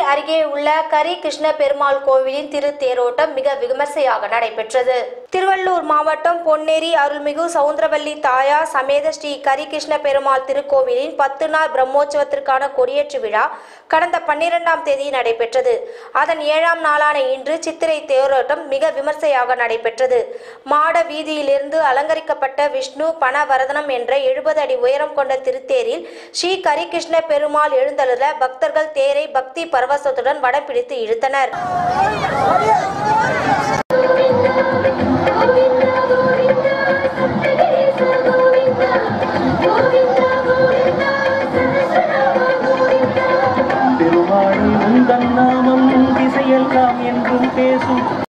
அருகே உள்ள கரி கிருஷ்ண பெருமாள் கோவிலின் திருத்தேரோட்டம் மிக விமர்சையாக நடைபெற்றது திருவள்ளூர் மாவட்டம் பொன்னேரி அருள்மிகு சவுந்தரவல்லி தாயா சமேத ஸ்ரீ கரி கிருஷ்ண பெருமாள் திருக்கோவிலின் பத்து நாள் பிரம்மோற்சவத்திற்கான கொடியேற்று விழா கடந்த பன்னிரெண்டாம் தேதி நடைபெற்றது அதன் ஏழாம் நாளான இன்று சித்திரை தேரோட்டம் மிக விமர்சையாக நடைபெற்றது மாட வீதியிலிருந்து அலங்கரிக்கப்பட்ட விஷ்ணு பணவரதனம் என்ற எழுபது அடி உயரம் கொண்ட திருத்தேரில் ஸ்ரீ கரிகிருஷ்ண பெருமாள் எழுந்தருள பக்தர்கள் தேரை பக்தி பரவசத்துடன் வடம் பிடித்து இழுத்தனர் பெருமாளி உந்தன் நாமம் திசையெல்லாம் என்றும் பேசும்